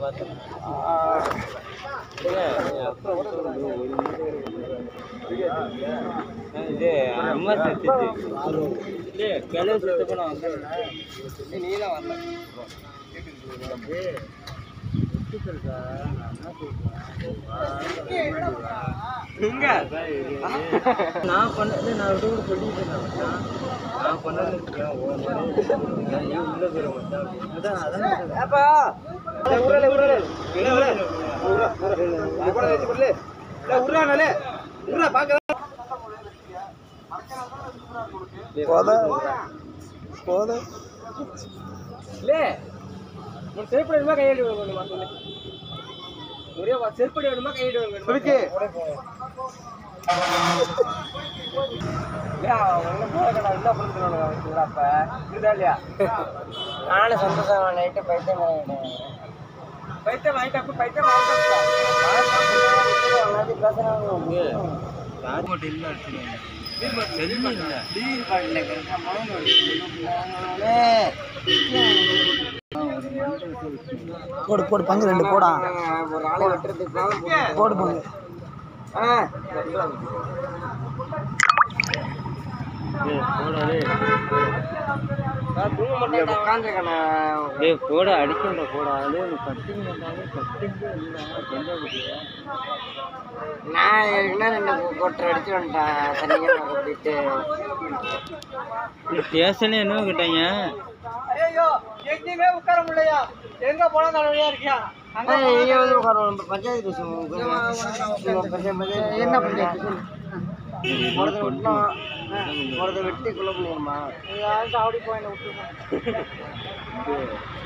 பார்த்தேன் இது அம்மா செத்துச்சு இல்லையே கிளவு செத்தப்ப நான் வந்தேன் நீ தான் வந்த எங்க நான் பண்ணது நான் விட்டு கூட சொல்லிட்டு இருந்தேன் நான் பண்ணது நீ உள்ள போயிட மாட்டேன் அதான் அதான் இல்லே உன் செருப்படி வேணுமா கையெழு வேணுமா சொல்லு ஒரே வா- செருப்படி வேணுமா கையெழு வேணுமா சொல்லுக்கு நானும் சந்தோஷம் நைட்டு பைத்தியம் பைத்தியம் வாங்கிட்டா பைத்தியம் போடு போடு பங்கு ரெண்டு போடா ஒரு ஆளை வெட்டுறதுக்கு போடு பங்கு போட அடிக்கல போட அது கட்டிங் நான் ஏற்கனவே ரெண்டு கொட்டை அடிச்சு வந்துட்டேன் தனியாக கூப்பிட்டு ஸ்டேஷன்ல என்ன கேட்டாங்க ஐயோ எங்கேயுமே உட்கார முடியலையா எங்க போனா தலைவலியா இருக்கியா இங்க வந்து உட்காருவோம் பஞ்சாயத்து பேசுவோம் என்ன பஞ்சாயத்து போறதை வெட்டணும் போறதை வெட்டி குள்ள முடியுமா சாவடி போய் என்ன விட்டுருக்கோம்